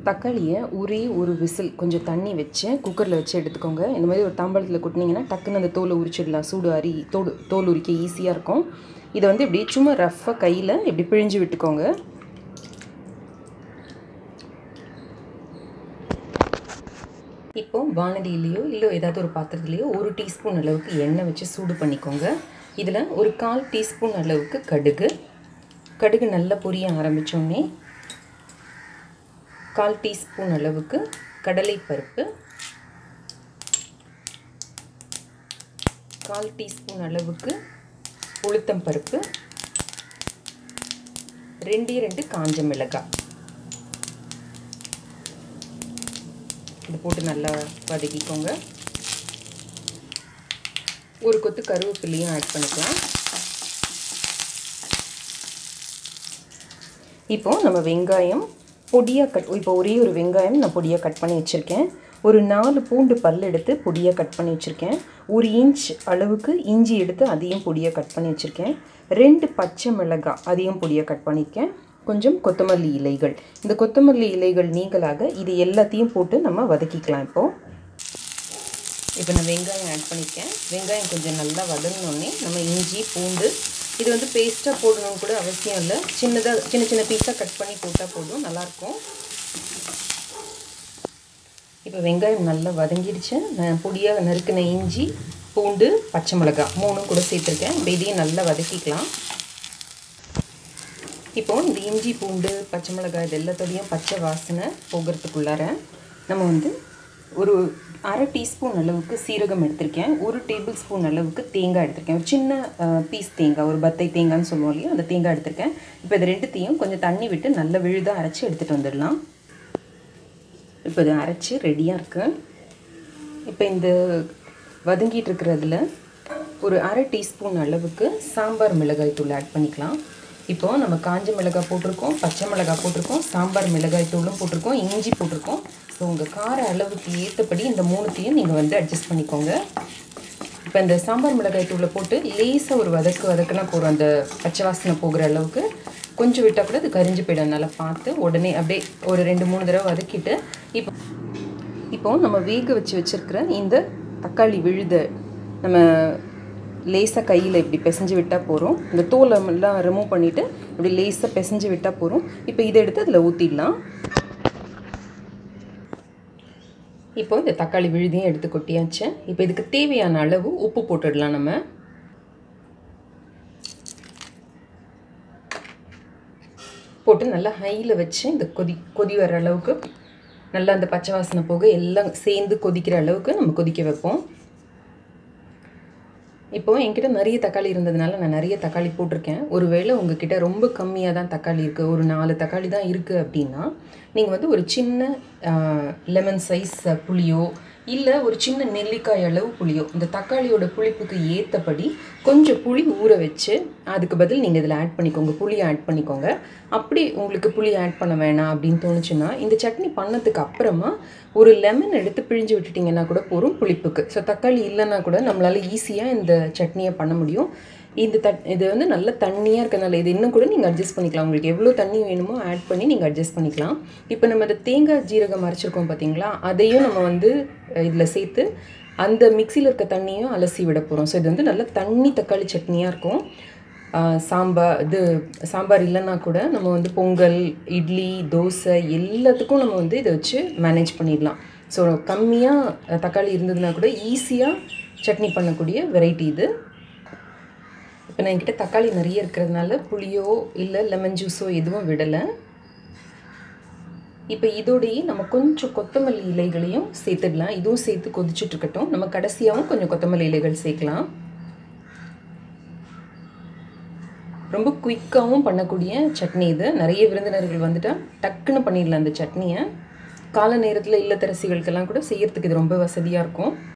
தக்காளியை ஒரே ஒரு விசில் கொஞ்சம் தண்ணி வச்சு குக்கரில் வச்சு எடுத்துக்கோங்க இந்த மாதிரி ஒரு தாம்பாளத்தில் கொட்டினீங்கன்னா டக்குன்னு அந்த தோலை உரிச்சிடலாம் சூடு அரி தோடு தோல் உரிக்க ஈஸியாக இருக்கும் இதை வந்து இப்படி சும்மா ரஃப்பாக கையில் இப்படி பிழிஞ்சு விட்டுக்கோங்க இப்போ வானதியிலையோ இல்லை ஏதாவது ஒரு பாத்திரத்துலேயோ ஒரு டீஸ்பூன் அளவுக்கு எண்ணெய் வச்சு சூடு பண்ணிக்கோங்க இதில் ஒரு கால் டீஸ்பூன் அளவுக்கு கடுகு கடுகு நல்லா பொரிய ஆரம்பித்தோடனே கால் டீஸ்பூன் அளவுக்கு கடலைப்பருப்பு கால் டீஸ்பூன் அளவுக்கு உளுத்தம் பருப்பு ரெண்டே ரெண்டு காஞ்ச மிளகாய் இது போட்டு நல்லா வதக்கிக்கோங்க ஒரு கொத்து கருவேப்பிலையும் ஆட் பண்ணிக்கலாம் இப்போ நம்ம வெங்காயம் பொடியாக கட் இப்போ ஒரே ஒரு வெங்காயம் நான் பொடியாக கட் பண்ணி வச்சுருக்கேன் ஒரு நாலு பூண்டு பல் எடுத்து பொடியாக கட் பண்ணி வச்சுருக்கேன் ஒரு இன்ச் அளவுக்கு இஞ்சி எடுத்து அதையும் பொடியாக கட் பண்ணி வச்சுருக்கேன் ரெண்டு பச்சை மிளகாய் அதையும் பொடியாக கட் பண்ணியிருக்கேன் கொஞ்சம் கொத்தமல்லி இலைகள் இந்த கொத்தமல்லி இலைகள் நீங்களாக இது எல்லாத்தையும் போட்டு நம்ம வதக்கிக்கலாம் இப்போது இப்போ நான் வெங்காயம் ஆட் பண்ணியிருக்கேன் வெங்காயம் கொஞ்சம் நல்லா வதங்கினோடனே நம்ம இஞ்சி பூண்டு இது வந்து பேஸ்ட்டாக போடணும்னு கூட அவசியம் இல்லை சின்னதாக சின்ன சின்ன பீஸாக கட் பண்ணி போட்டால் போதும் நல்லாயிருக்கும் இப்போ வெங்காயம் நல்லா வதங்கிடுச்சு நான் பொடியாக நறுக்கின இஞ்சி பூண்டு பச்சை மிளகாய் மூணும் கூட சேர்த்துருக்கேன் இப்போ இதையும் நல்லா வதக்கிக்கலாம் இப்போ இந்த இஞ்சி பூண்டு பச்சை மிளகாய் இது எல்லாத்தோடையும் பச்சை வாசனை போகிறதுக்குள்ளார நம்ம வந்து ஒரு அரை டீஸ்பூன் அளவுக்கு சீரகம் எடுத்திருக்கேன் ஒரு டேபிள் ஸ்பூன் அளவுக்கு தேங்காய் எடுத்திருக்கேன் ஒரு சின்ன பீஸ் தேங்காய் ஒரு பத்தை தேங்காய்னு சொல்லுவோம் இல்லையா அந்த தேங்காய் எடுத்திருக்கேன் இப்போ இது ரெண்டுத்தையும் கொஞ்சம் தண்ணி விட்டு நல்லா விழுதாக அரைச்சி எடுத்துகிட்டு வந்துடலாம் இப்போ இது அரைச்சி ரெடியாக இருக்குது இப்போ இந்த வதங்கிட்டு இருக்கிறதுல ஒரு அரை டீஸ்பூன் அளவுக்கு சாம்பார் மிளகாய் தூள் ஆட் பண்ணிக்கலாம் இப்போது நம்ம காஞ்ச மிளகாய் போட்டிருக்கோம் பச்சை மிளகாய் போட்டிருக்கோம் சாம்பார் மிளகாய் தூளும் போட்டிருக்கோம் இஞ்சி போட்டிருக்கோம் ஸோ உங்கள் கார அளவுக்கு ஏற்றபடி இந்த மூணுத்தையும் நீங்கள் வந்து அட்ஜஸ்ட் பண்ணிக்கோங்க இப்போ இந்த சாம்பார் மிளகாய் தூளை போட்டு லேசாக ஒரு வதக்கு வதக்குனா போகிறோம் அந்த பச்சை வாசனை போகிற அளவுக்கு கொஞ்சம் விட்டால் கூட அது கரிஞ்சு போயிடும் நல்லா பார்த்து உடனே அப்படியே ஒரு ரெண்டு மூணு தடவை வதக்கிட்டு இப்போ இப்போது நம்ம வேக வச்சு வச்சுருக்கிற இந்த தக்காளி விழுத நம்ம லேசாக கையில் இப்படி பிசைஞ்சு விட்டால் போகிறோம் இந்த தோலை எல்லாம் ரிமூவ் பண்ணிவிட்டு இப்படி லேசாக பிசைஞ்சு விட்டால் போகிறோம் இப்போ இதை எடுத்து அதில் ஊற்றிடலாம் இப்போ இந்த தக்காளி விழுதியும் எடுத்து கொட்டியாச்சு இப்போ இதுக்கு தேவையான அளவு உப்பு போட்டுடலாம் நம்ம போட்டு நல்லா ஹையில் வச்சு இந்த கொதி கொதி வர அளவுக்கு நல்லா அந்த பச்சை வாசனை போக எல்லாம் சேர்ந்து கொதிக்கிற அளவுக்கு நம்ம கொதிக்க வைப்போம் இப்போது என்கிட்ட நிறைய தக்காளி இருந்ததுனால நான் நிறைய தக்காளி போட்டிருக்கேன் ஒருவேளை உங்ககிட்ட ரொம்ப கம்மியாக தான் தக்காளி இருக்குது ஒரு நாலு தக்காளி தான் இருக்குது அப்படின்னா நீங்கள் வந்து ஒரு சின்ன லெமன் சைஸ் புளியோ இல்லை ஒரு சின்ன நெல்லிக்காய் அளவு புளியோ இந்த தக்காளியோட புளிப்புக்கு ஏற்றபடி கொஞ்சம் புளி ஊற வச்சு அதுக்கு பதில் நீங்கள் இதில் ஆட் பண்ணிக்கோங்க புளி ஆட் பண்ணிக்கோங்க அப்படி உங்களுக்கு புளி ஆட் பண்ண வேணாம் அப்படின்னு தோணுச்சுன்னா இந்த சட்னி பண்ணதுக்கு அப்புறமா ஒரு லெமன் எடுத்து பிழிஞ்சு விட்டுட்டிங்கன்னா கூட போகும் புளிப்புக்கு ஸோ தக்காளி இல்லைன்னா கூட நம்மளால் ஈஸியாக இந்த சட்னியை பண்ண முடியும் இந்த தட் இது வந்து நல்ல தண்ணியாக இருக்கனால இது இன்னும் கூட நீங்கள் அட்ஜஸ்ட் பண்ணிக்கலாம் உங்களுக்கு எவ்வளோ தண்ணி வேணுமோ ஆட் பண்ணி நீங்கள் அட்ஜஸ்ட் பண்ணிக்கலாம் இப்போ நம்ம இந்த தேங்காய் ஜீரகம் அரைச்சிருக்கோம் பார்த்தீங்களா அதையும் நம்ம வந்து இதில் சேர்த்து அந்த மிக்சியில் இருக்க தண்ணியும் அலசி விட போகிறோம் ஸோ இது வந்து நல்ல தண்ணி தக்காளி சட்னியாக இருக்கும் சாம்பார் இது சாம்பார் இல்லைன்னா கூட நம்ம வந்து பொங்கல் இட்லி தோசை எல்லாத்துக்கும் நம்ம வந்து இதை வச்சு மேனேஜ் பண்ணிடலாம் ஸோ கம்மியாக தக்காளி இருந்ததுன்னா கூட ஈஸியாக சட்னி பண்ணக்கூடிய வெரைட்டி இது இப்போ நான் என்கிட்ட தக்காளி நிறைய இருக்கிறதுனால புளியோ இல்லை லெமன் ஜூஸோ எதுவும் விடலை இப்போ இதோடையே நம்ம கொஞ்சம் கொத்தமல்லி இலைகளையும் சேர்த்துடலாம் இதுவும் சேர்த்து கொதிச்சுட்டு இருக்கட்டும் நம்ம கடைசியாகவும் கொஞ்சம் கொத்தமல்லி இலைகள் சேர்க்கலாம் ரொம்ப குயிக்காகவும் பண்ணக்கூடிய சட்னி இது நிறைய விருந்தினர்கள் வந்துட்டால் டக்குன்னு பண்ணிடலாம் அந்த சட்னியை கால நேரத்தில் இல்லத்தரசிகளுக்கெல்லாம் கூட செய்யறதுக்கு இது ரொம்ப வசதியாக இருக்கும்